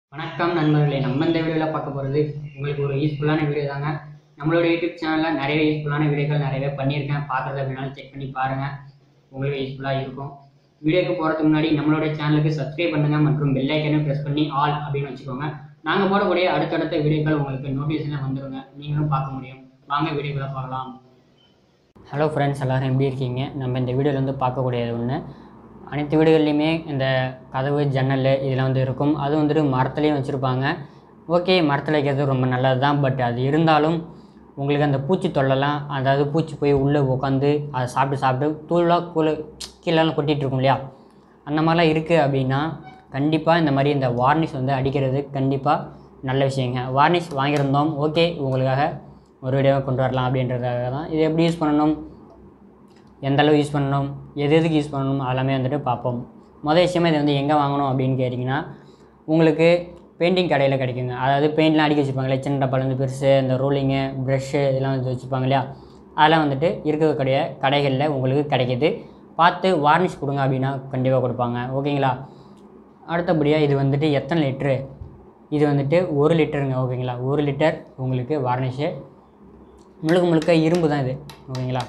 வணக்கம் நண்பர்களே நம்ம இந்த வீடியோவில் பார்க்க போகிறது உங்களுக்கு ஒரு யூஸ்ஃபுல்லான வீடியோ தாங்க நம்மளோட யூடியூப் சேனலில் நிறைய யூஸ்ஃபுல்லான வீடியோக்கள் நிறையவே பண்ணியிருக்கேன் பார்க்குறது அப்படின்னாலும் செக் பண்ணி பாருங்கள் உங்களுக்கு யூஸ்ஃபுல்லாக இருக்கும் வீடியோக்கு போகிறதுக்கு முன்னாடி நம்மளோட சேனலுக்கு சப்ஸ்கிரைப் பண்ணுங்கள் மற்றும் பெல் ஐக்கனை ப்ரெஸ் பண்ணி ஆல் அப்படின்னு வச்சுக்கோங்க நாங்கள் போடக்கூடிய அடுத்தடுத்த வீடியோக்கள் உங்களுக்கு நோட்டிஃபிகேஷனில் வந்துருங்க நீங்களும் பார்க்க முடியும் வாங்க வீடியோக்களை பார்க்கலாம் ஹலோ ஃப்ரெண்ட்ஸ் எல்லோரும் எப்படி இருக்கீங்க நம்ம இந்த வீடியோவில் வந்து பார்க்கக்கூடியது ஒன்று அனைத்து வீடுகள்லையுமே இந்த கதவு ஜன்னல் இதெல்லாம் வந்து இருக்கும் அது வந்துட்டு மரத்துலேயும் வச்சுருப்பாங்க ஓகே மரத்தில் வைக்கிறது ரொம்ப நல்லது தான் பட் அது இருந்தாலும் உங்களுக்கு அந்த பூச்சி தொல்லைலாம் அதாவது பூச்சி போய் உள்ளே உட்காந்து அதை சாப்பிட்டு சாப்பிட்டு தூளாக கூழ கீழெல்லாம் கொட்டிகிட்டு இருக்கும் இல்லையா அந்த மாதிரிலாம் இருக்குது அப்படின்னா கண்டிப்பாக இந்த மாதிரி இந்த வார்னிஷ் வந்து அடிக்கிறது கண்டிப்பாக நல்ல விஷயங்க வார்னிஷ் வாங்கியிருந்தோம் ஓகே உங்களுக்காக ஒரு வீடியோவை கொண்டு வரலாம் அப்படின்றதுக்காக தான் இது எப்படி யூஸ் பண்ணணும் எந்த அளவு யூஸ் பண்ணணும் எது எதுக்கு யூஸ் பண்ணணும் அதெல்லாமே வந்துட்டு பார்ப்போம் மொதல் விஷயமா இது வந்து எங்கே வாங்கணும் அப்படின்னு கேட்டிங்கன்னா உங்களுக்கு பெயிண்டிங் கடையில் கிடைக்குங்க அதாவது பெயிண்ட்லாம் அடிக்க வச்சுருப்பாங்களே சின்ன டப்பாலேருந்து பெருசு இந்த ரோலிங்கு ப்ரெஷ்ஷு இதெல்லாம் வந்து வச்சுருப்பாங்க இல்லையா அதெல்லாம் வந்துட்டு இருக்கக்கூடிய கடைகளில் உங்களுக்கு கிடைக்கிது பார்த்து வார்னிஷ் கொடுங்க அப்படின்னா கண்டிப்பாக கொடுப்பாங்க ஓகேங்களா அடுத்தபடியாக இது வந்துட்டு எத்தனை லிட்ரு இது வந்துட்டு ஒரு லிட்டருங்க ஓகேங்களா ஒரு லிட்டர் உங்களுக்கு வார்னிஷு முழுக்க முழுக்க இரும்பு தான் இது ஓகேங்களா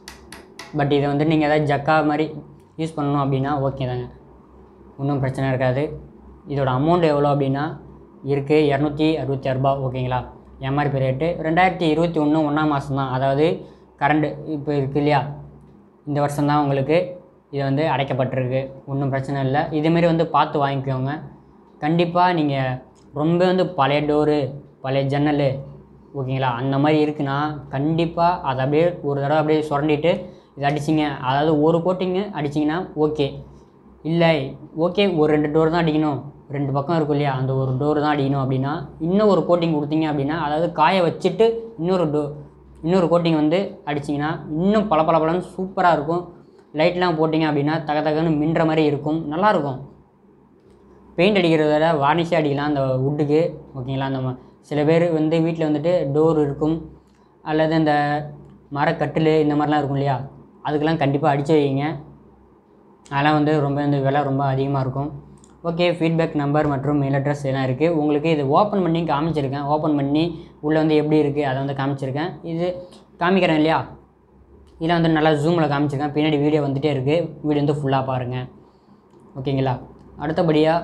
பட் இதை வந்து நீங்கள் ஏதாவது ஜக்கா மாதிரி யூஸ் பண்ணணும் அப்படின்னா ஓகே தாங்க ஒன்றும் பிரச்சனை இருக்காது இதோட அமௌண்ட் எவ்வளோ அப்படின்னா இருக்குது இரநூத்தி அறுபத்தி ஆறுரூபா ஓகேங்களா எம்ஆர்பி ரேட்டு ரெண்டாயிரத்தி இருபத்தி ஒன்று ஒன்றாம் மாதம் தான் அதாவது கரண்டு இப்போ இருக்குது இல்லையா இந்த வருஷம் தான் உங்களுக்கு இது வந்து அடைக்கப்பட்டிருக்கு ஒன்றும் பிரச்சனை இல்லை இதேமாரி வந்து பார்த்து வாங்கிக்கோங்க கண்டிப்பாக நீங்கள் ரொம்ப வந்து பழைய டோரு பழைய ஜன்னல் ஓகேங்களா அந்த மாதிரி இருக்குன்னா கண்டிப்பாக அதை அப்படியே ஒரு தடவை அப்படியே சுரண்டிட்டு இது அடிச்சிங்க அதாவது ஒரு கோட்டிங்கு அடிச்சிங்கன்னா ஓகே இல்லை ஓகே ஒரு ரெண்டு டோர் தான் அடிக்கணும் ரெண்டு பக்கம் இருக்கும் இல்லையா அந்த ஒரு டோர் தான் அடிக்கணும் அப்படின்னா இன்னும் ஒரு கோட்டிங் கொடுத்தீங்க அப்படின்னா அதாவது காய வச்சுட்டு இன்னொரு டோ இன்னொரு கோட்டிங் வந்து அடிச்சிங்கன்னா இன்னும் பல பல பலன்னு சூப்பராக இருக்கும் லைட்லாம் போட்டிங்க அப்படின்னா தக தகன்னு மின்ற மாதிரி இருக்கும் நல்லாயிருக்கும் பெயிண்ட் அடிக்கிறத விட வார்னிஷே அடிக்கலாம் அந்த வுட்டுக்கு ஓகேங்களா அந்த ம- சில பேர் வந்து வீட்டில் வந்துட்டு டோர் இருக்கும் அல்லது அந்த மரக்கட்டில் இந்த மாதிரிலாம் இருக்கும் இல்லையா அதுக்கெல்லாம் கண்டிப்பாக அடித்து வைங்க அதெல்லாம் வந்து ரொம்ப இந்த விலை ரொம்ப அதிகமாக இருக்கும் ஓகே ஃபீட்பேக் நம்பர் மற்றும் மெயில் அட்ரஸ் எல்லாம் இருக்குது உங்களுக்கு இது ஓப்பன் பண்ணி காமிச்சிருக்கேன் ஓப்பன் பண்ணி உள்ளே வந்து எப்படி இருக்குது அதை வந்து காமிச்சிருக்கேன் இது காமிக்கிறேன் இல்லையா இதில் வந்து நல்லா ஜூமில் காமிச்சிருக்கேன் பின்னாடி வீடியோ வந்துகிட்டே இருக்குது வீடியோ வந்து ஃபுல்லாக பாருங்கள் ஓகேங்களா அடுத்தபடியாக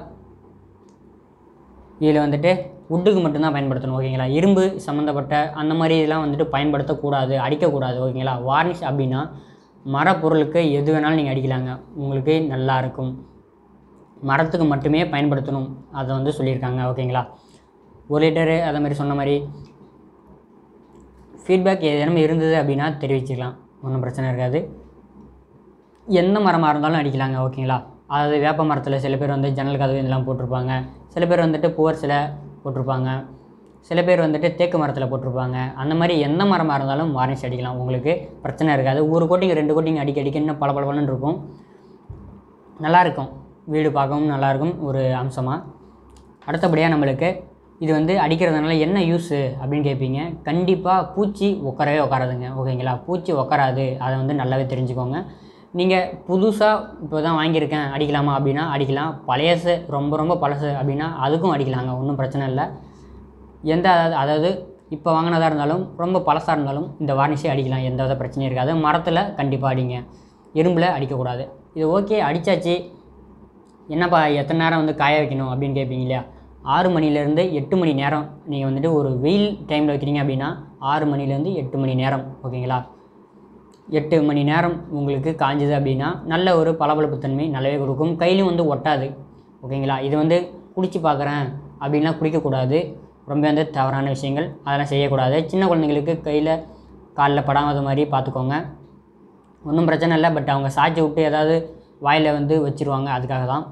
இதில் வந்துட்டு வுட்டுக்கு மட்டும்தான் பயன்படுத்தணும் ஓகேங்களா இரும்பு சம்மந்தப்பட்ட அந்த மாதிரி இதெல்லாம் வந்துட்டு பயன்படுத்தக்கூடாது அடிக்கக்கூடாது ஓகேங்களா வார்னிஷ் அப்படின்னா மரப்பொருளுக்கு எது வேணாலும் நீங்கள் அடிக்கலாங்க உங்களுக்கு நல்லா இருக்கும் மரத்துக்கு மட்டுமே பயன்படுத்தணும் அதை வந்து சொல்லியிருக்காங்க ஓகேங்களா ஒரு லிட்டரு அதை மாதிரி சொன்ன மாதிரி ஃபீட்பேக் ஏதேனும் இருந்தது அப்படின்னா தெரிவிச்சுக்கலாம் ஒன்றும் பிரச்சனை இருக்காது எந்த மரமாக இருந்தாலும் அடிக்கலாங்க ஓகேங்களா அதாவது வேப்ப மரத்தில் சில பேர் வந்து ஜன்னல் கதவு இதெல்லாம் போட்டிருப்பாங்க சில பேர் வந்துட்டு பூவர் சிலை போட்டிருப்பாங்க சில பேர் வந்துட்டு தேக்கு மரத்தில் போட்டிருப்பாங்க அந்த மாதிரி எந்த மரமாக இருந்தாலும் வார்னிஷ் அடிக்கலாம் உங்களுக்கு பிரச்சனை இருக்காது ஒரு கோட்டிங் ரெண்டு கோட்டிங் அடிக்க அடிக்க இன்னும் பல பல இருக்கும் நல்லாயிருக்கும் வீடு பார்க்கவும் நல்லாயிருக்கும் ஒரு அம்சமாக அடுத்தபடியாக நம்மளுக்கு இது வந்து அடிக்கிறதுனால என்ன யூஸு அப்படின்னு கேட்பீங்க கண்டிப்பாக பூச்சி உட்காரவே உட்காராதுங்க ஓகேங்களா பூச்சி உட்காராது அதை வந்து நல்லாவே தெரிஞ்சுக்கோங்க நீங்கள் புதுசாக இப்போ தான் வாங்கியிருக்கேன் அடிக்கலாமா அப்படின்னா அடிக்கலாம் பழையசு ரொம்ப ரொம்ப பழசு அப்படின்னா அதுக்கும் அடிக்கலாங்க ஒன்றும் பிரச்சனை இல்லை எந்த அதாவது அதாவது இப்போ வாங்கினதாக இருந்தாலும் ரொம்ப பழசாக இருந்தாலும் இந்த வார்னிஷே அடிக்கலாம் எந்த வித பிரச்சனையும் இருக்காது மரத்தில் கண்டிப்பாக அடிங்க இரும்பில் அடிக்கக்கூடாது இது ஓகே அடித்தாச்சு என்னப்பா எத்தனை நேரம் வந்து காய வைக்கணும் அப்படின்னு கேட்பீங்க இல்லையா ஆறு மணிலேருந்து எட்டு மணி நேரம் நீங்கள் வந்துட்டு ஒரு வெயில் டைமில் வைக்கிறீங்க அப்படின்னா ஆறு மணிலேருந்து எட்டு மணி நேரம் ஓகேங்களா எட்டு மணி நேரம் உங்களுக்கு காஞ்சது அப்படின்னா நல்ல ஒரு பளபளப்பு தன்மை நல்லாவே கொடுக்கும் கையிலும் வந்து ஒட்டாது ஓகேங்களா இது வந்து குடிச்சு பார்க்குறேன் அப்படின்லாம் குடிக்கக்கூடாது ரொம்ப வந்து தவறான விஷயங்கள் அதெல்லாம் செய்யக்கூடாது சின்ன குழந்தைங்களுக்கு கையில் காலில் படாத மாதிரி பார்த்துக்கோங்க ஒன்றும் பிரச்சனை இல்லை பட் அவங்க சாய்ச்சி விட்டு ஏதாவது வாயில் வந்து வச்சிருவாங்க அதுக்காக தான்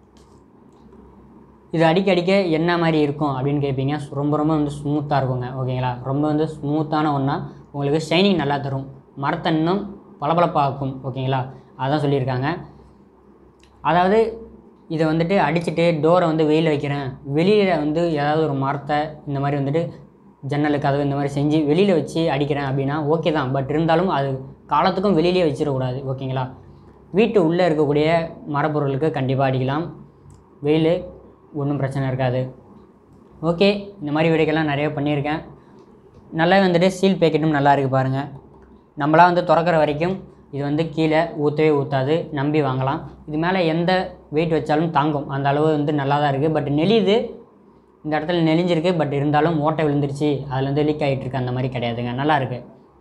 இது அடிக்க அடிக்க என்ன மாதிரி இருக்கும் அப்படின்னு கேட்பீங்க ரொம்ப ரொம்ப வந்து ஸ்மூத்தாக இருக்குங்க ஓகேங்களா ரொம்ப வந்து ஸ்மூத்தான ஒன்றா உங்களுக்கு ஷைனிங் நல்லா தரும் மரத்தை இன்னும் பளபளப்பாக்கும் ஓகேங்களா அதான் சொல்லியிருக்காங்க அதாவது இதை வந்துட்டு அடிச்சுட்டு டோரை வந்து வெயில் வைக்கிறேன் வெளியில் வந்து ஏதாவது ஒரு மரத்தை இந்த மாதிரி வந்துட்டு ஜன்னல் கதவு இந்த மாதிரி செஞ்சு வெளியில் வச்சு அடிக்கிறேன் அப்படின்னா ஓகே தான் பட் இருந்தாலும் அது காலத்துக்கும் வெளியிலே வச்சிடக்கூடாது ஓகேங்களா வீட்டு உள்ளே இருக்கக்கூடிய மரப்பொருளுக்கு கண்டிப்பாக அடிக்கலாம் வெயில் ஒன்றும் பிரச்சனை இருக்காது ஓகே இந்த மாதிரி வீடியோக்கெல்லாம் நிறைய பண்ணியிருக்கேன் நல்லா வந்துட்டு சீல் பேக்கெட்டும் நல்லா இருக்குது பாருங்கள் நம்மளாம் வந்து திறக்கிற வரைக்கும் இது வந்து கீழே ஊற்றவே ஊற்றாது நம்பி வாங்கலாம் இது மேலே எந்த வெயிட் வச்சாலும் தாங்கும் அந்த அளவு வந்து நல்லா தான் இருக்குது பட் நெளியுது இந்த இடத்துல நெளிஞ்சிருக்கு பட் இருந்தாலும் ஓட்டை விழுந்துருச்சு அதில் வந்து லீக் ஆகிட்டு இருக்கு அந்த மாதிரி கிடையாதுங்க நல்லா இருக்கு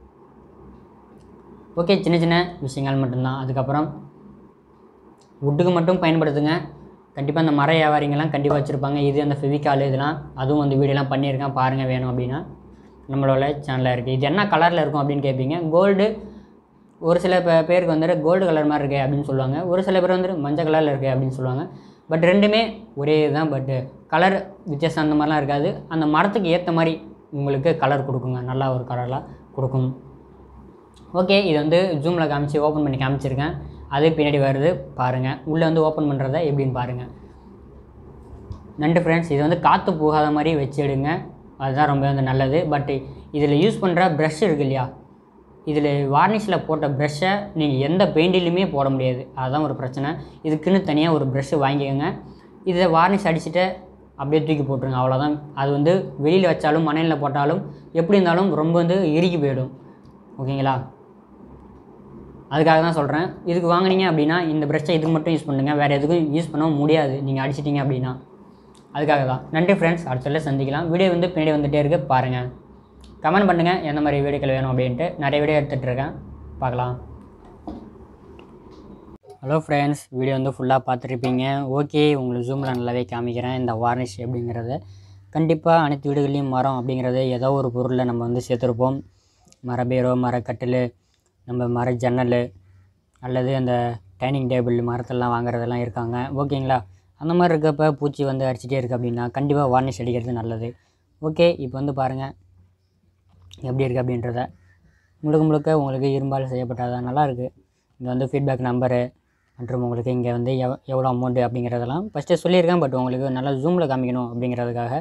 ஓகே சின்ன சின்ன விஷயங்கள் மட்டும்தான் அதுக்கப்புறம் வுட்டுக்கு மட்டும் பயன்படுத்துங்க கண்டிப்பாக அந்த மர வியாபாரிங்கெல்லாம் கண்டிப்பாக வச்சுருப்பாங்க இது அந்த ஃபெவிகால் இதெல்லாம் அதுவும் வந்து வீடியோலாம் பண்ணியிருக்கேன் பாருங்கள் வேணும் அப்படின்னா நம்மளோட சேனலில் இருக்குது இது என்ன கலரில் இருக்கும் அப்படின்னு கேட்பீங்க கோல்டு ஒரு சில பே- பேருக்கு வந்துட்டு கோல்டு கலர் மாதிரி இருக்கு அப்படின்னு சொல்லுவாங்க ஒரு சில பேர் வந்துட்டு மஞ்சள் கலரில் இருக்குது அப்படின்னு சொல்லுவாங்க பட் ரெண்டுமே ஒரே இதுதான் பட்டு கலர் வித்தியாசம் அந்த மாதிரிலாம் இருக்காது அந்த மரத்துக்கு ஏற்ற மாதிரி உங்களுக்கு கலர் கொடுக்குங்க நல்லா ஒரு கலராக கொடுக்கும் ஓகே இது வந்து ஜூமில் காமிச்சு ஓப்பன் பண்ணி காமிச்சிருக்கேன் அது பின்னாடி வருது பாருங்கள் உள்ளே வந்து ஓப்பன் பண்ணுறத எப்படின்னு பாருங்கள் நண்டு ஃப்ரெண்ட்ஸ் இது வந்து காற்று போகாத மாதிரி வச்சு எடுங்க அதுதான் ரொம்ப வந்து நல்லது பட் இதில் யூஸ் பண்ணுற ப்ரஷ் இருக்கு இல்லையா இதில் வார்னிஷில் போட்ட ப்ரஷ்ஷை நீங்கள் எந்த பெயிண்டிலுமே போட முடியாது அதுதான் ஒரு பிரச்சனை இதுக்குன்னு தனியாக ஒரு ப்ரஷ்ஷு வாங்கிக்கோங்க இதை வார்னிஷ் அடிச்சுட்டு அப்படியே தூக்கி போட்டுருங்க அவ்வளோதான் அது வந்து வெளியில் வச்சாலும் மணலில் போட்டாலும் எப்படி இருந்தாலும் ரொம்ப வந்து இறுகி போயிடும் ஓகேங்களா அதுக்காக தான் சொல்கிறேன் இதுக்கு வாங்குனீங்க அப்படின்னா இந்த ப்ரஷ்ஷை இதுக்கு மட்டும் யூஸ் பண்ணுங்கள் வேறு எதுக்கும் யூஸ் பண்ண முடியாது நீங்கள் அடிச்சிட்டிங்க அப்படின்னா அதுக்காக தான் நன்றி ஃப்ரெண்ட்ஸ் அடுத்த சந்திக்கலாம் வீடியோ வந்து பின்னாடி வந்துகிட்டே இருக்கு பாருங்கள் கமெண்ட் பண்ணுங்கள் எந்த மாதிரி வீடியோக்கள் வேணும் அப்படின்ட்டு நிறைய வீடியோ எடுத்துகிட்டு இருக்கேன் பார்க்கலாம் ஹலோ ஃப்ரெண்ட்ஸ் வீடியோ வந்து ஃபுல்லாக பார்த்துருப்பீங்க ஓகே உங்களுக்கு ஜூமில் நல்லாவே காமிக்கிறேன் இந்த வார்னிஷ் அப்படிங்கிறத கண்டிப்பாக அனைத்து வீடுகள்லையும் மரம் அப்படிங்கிறது ஏதோ ஒரு பொருளில் நம்ம வந்து சேர்த்துருப்போம் மரபீரோ மரக்கட்டில் நம்ம மர ஜன்னல் அல்லது அந்த டைனிங் டேபிள் மரத்தெல்லாம் வாங்குறதெல்லாம் இருக்காங்க ஓகேங்களா அந்த மாதிரி இருக்கப்ப பூச்சி வந்து அடிச்சிட்டே இருக்குது அப்படின்னா கண்டிப்பாக வார்னிஷ் அடிக்கிறது நல்லது ஓகே இப்போ வந்து பாருங்கள் எப்படி இருக்குது அப்படின்றத முழுக்க முழுக்க உங்களுக்கு இரும்பால் செய்யப்பட்டதா நல்லா இருக்குது இங்கே வந்து ஃபீட்பேக் நம்பரு மற்றும் உங்களுக்கு இங்கே வந்து எவ் எவ்வளோ அமௌண்ட்டு அப்படிங்கிறதெல்லாம் ஃபஸ்ட்டே சொல்லியிருக்கேன் பட் உங்களுக்கு நல்லா ஜூமில் காமிக்கணும் அப்படிங்கிறதுக்காக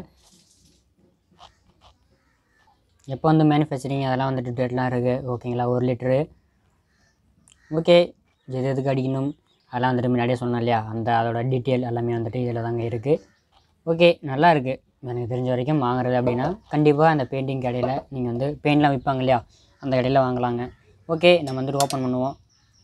எப்போ வந்து மேனுஃபேக்சரிங் அதெல்லாம் வந்துட்டு டேட்லாம் இருக்குது ஓகேங்களா ஒரு லிட்ரு ஓகே எது எதுக்கு அடிக்கணும் அதெல்லாம் வந்துட்டு முன்னாடியே சொன்னேன் இல்லையா அந்த அதோட டீட்டெயில் எல்லாமே வந்துட்டு இதில் தாங்க இருக்குது ஓகே நல்லா இருக்குது எனக்கு தெரிஞ்ச வரைக்கும் வாங்குறது அப்படின்னா கண்டிப்பாக அந்த பெயிண்டிங் கடையில் நீங்கள் வந்து பெயிண்ட்லாம் விற்பாங்க இல்லையா அந்த கடையில் வாங்கலாங்க ஓகே நம்ம வந்துட்டு ஓப்பன் பண்ணுவோம்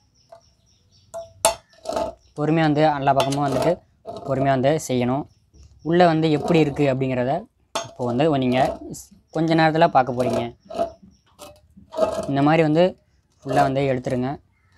பொறுமையாக வந்து எல்லா பக்கமும் வந்துட்டு பொறுமையாக வந்து செய்யணும் உள்ளே வந்து எப்படி இருக்குது அப்படிங்கிறத இப்போ வந்து நீங்கள் கொஞ்ச நேரத்தில் பார்க்க போகிறீங்க இந்த மாதிரி வந்து ஃபுல்லாக வந்து எடுத்துருங்க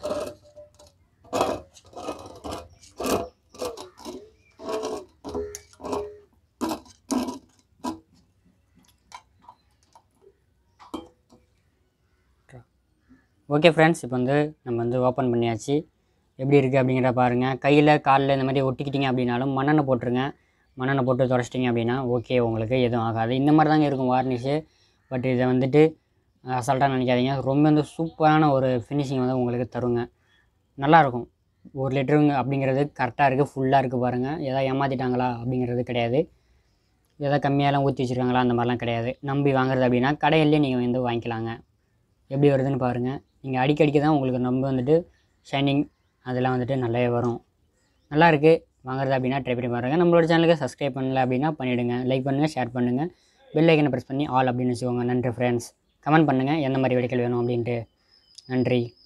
ஓகே ஃப்ரெண்ட்ஸ் இப்போ வந்து நம்ம வந்து ஓப்பன் பண்ணியாச்சு எப்படி இருக்குது அப்படிங்கிற பாருங்கள் கையில் காலில் இந்த மாதிரி ஒட்டிக்கிட்டீங்க அப்படின்னாலும் மண்ணெண்ணெய் போட்டுருங்க மண்ணெண்ணெய் போட்டு தொடச்சிட்டிங்க அப்படின்னா ஓகே உங்களுக்கு எதுவும் ஆகாது இந்த மாதிரி தாங்க இருக்கும் வார்னிஷு பட் இதை வந்துட்டு அசால்ட்டாக நினைக்காதீங்க ரொம்ப வந்து சூப்பரான ஒரு ஃபினிஷிங் வந்து உங்களுக்கு தருங்க நல்லாயிருக்கும் ஒரு லிட்டருங்க அப்படிங்கிறது கரெக்டாக இருக்குது ஃபுல்லாக இருக்குது பாருங்கள் எதாவது ஏமாற்றிட்டாங்களா அப்படிங்கிறது கிடையாது எதாவது கம்மியாலாம் ஊற்றி வச்சுருக்காங்களா அந்த மாதிரிலாம் கிடையாது நம்பி வாங்குறது அப்படின்னா கடையிலேயே நீங்கள் வந்து வாங்கிக்கலாங்க எப்படி வருதுன்னு பாருங்கள் நீங்கள் அடிக்க அடிக்க தான் உங்களுக்கு ரொம்ப வந்துட்டு ஷைனிங் அதெல்லாம் வந்துட்டு நல்லாவே வரும் நல்லா இருக்குது வாங்குறது அப்படின்னா ட்ரை பண்ணி பாருங்கள் நம்மளோட சேனலுக்கு சப்ஸ்கிரைப் பண்ணல அப்படின்னா பண்ணிவிடுங்க லைக் பண்ணுங்கள் ஷேர் பண்ணுங்கள் பெல் ஐக்கனை ப்ரெஸ் பண்ணி ஆல் அப்படின்னு வச்சுக்கோங்க நன்றி ஃப்ரெண்ட்ஸ் கமெண்ட் பண்ணுங்கள் எந்த மாதிரி வெடிக்கல் வேணும் அப்படின்ட்டு நன்றி